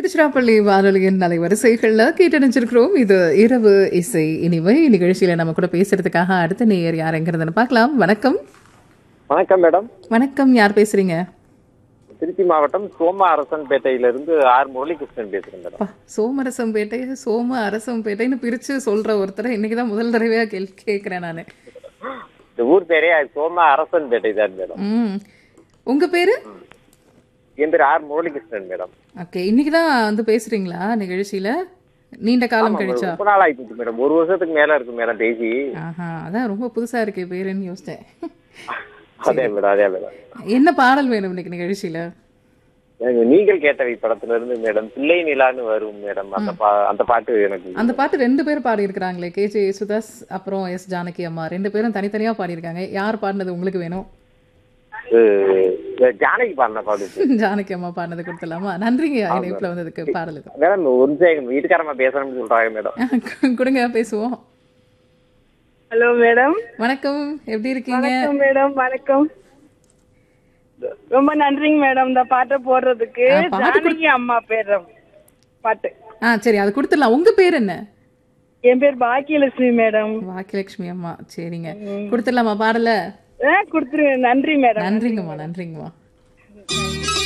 திருச்சிராப்பள்ளி வானொலியின் அலைவரிசைகளில் கேட்டணிச்சிருக்கிறோம் இது இரவு இசை இனிமை நிகழ்ச்சியில நம்ம கூட பேசுறதுக்காக அடுத்த நேயர் யாருங்கிறதுன்னு பார்க்கலாம் வணக்கம் வணக்கம் மேடம் வணக்கம் யார் பேசுறீங்க திருச்சி மாவட்டம் சோமா அரசன்பேட்டையிலிருந்து ஆர் முரளிகிருஷ்ணன் பேசுறேன் மேடம் அப்பா, சோமரசம்பேட்டை சோம அரசம்பேட்டைன்னு பிரிச்சு சொல்ற ஒருத்தரை இன்னைக்கு தான் முதல் தடவையா கேள் கேட்கிறேன் நான் இந்த ஊர் பேரே சோமா அரசன்பேட்டை தான் மேடம் ம் உங்க பேரு என் பேர் ஆர் முரளிகிருஷ்ணன் மேடம் ஓகே இன்னைக்கு தான் வந்து பேசுறீங்களா நிகழ்ச்சியில நீண்ட காலம் கழிச்சா ரொம்ப நாள் ஆயிடுச்சு மேடம் ஒரு வருஷத்துக்கு மேல இருக்கு மேடம் பேசி ஆஹா அதான் ரொம்ப புதுசா இருக்கே பேருன்னு யோசிச்சேன் அதே மேடம் அதே மேடம் என்ன பாடல் வேணும் இன்னைக்கு நிகழ்ச்சியில எனக்கு நீங்கள் கேட்டவை படத்துல இருந்து மேடம் பிள்ளை நிலான்னு வரும் மேடம் அந்த பா- அந்த பாட்டு எனக்கு அந்த பாட்டு ரெண்டு பேர் பாடி இருக்கிறாங்களே கே ஜே யேசுதாஸ் அப்புறம் எஸ் ஜானகி அம்மா ரெண்டு பேரும் தனித்தனியா பாடியிருக்காங்க யார் பாடினது உங்களுக்கு வேணும் இது ஜானகி பாடின பாட்டு ஜானகி அம்மா பாடினது கொடுத்துடலாமா நன்றிங்க இணைப்புல வந்ததுக்கு பாடல் இது மேடம் ஒரு நிமிஷம் எங்க வீட்டுக்காரமா பேசணும்னு சொல்றாங்க மேடம் கொடுங்க பேசுவோம் ஹலோ மேடம் வணக்கம் எப்படி இருக்கீங்க வணக்கம் மேடம் வணக்கம் ரொம்ப நன்றிங்க மேடம் இந்த பாட்டை போடுறதுக்கு ஆ, பாட்டு ஜானகி அம்மா பேர் பாட்டு ஆ சரி அது கொடுத்துடலாம் உங்க பேர் என்ன என் பேர் பாக்கியலட்சுமி மேடம் வாக்கியலட்சுமி அம்மா சரிங்க கொடுத்துடலாமா பாடல ஆ கொடுத்துருங்க நன்றி மேடம் நன்றிங்கம்மா நன்றிங்கம்மா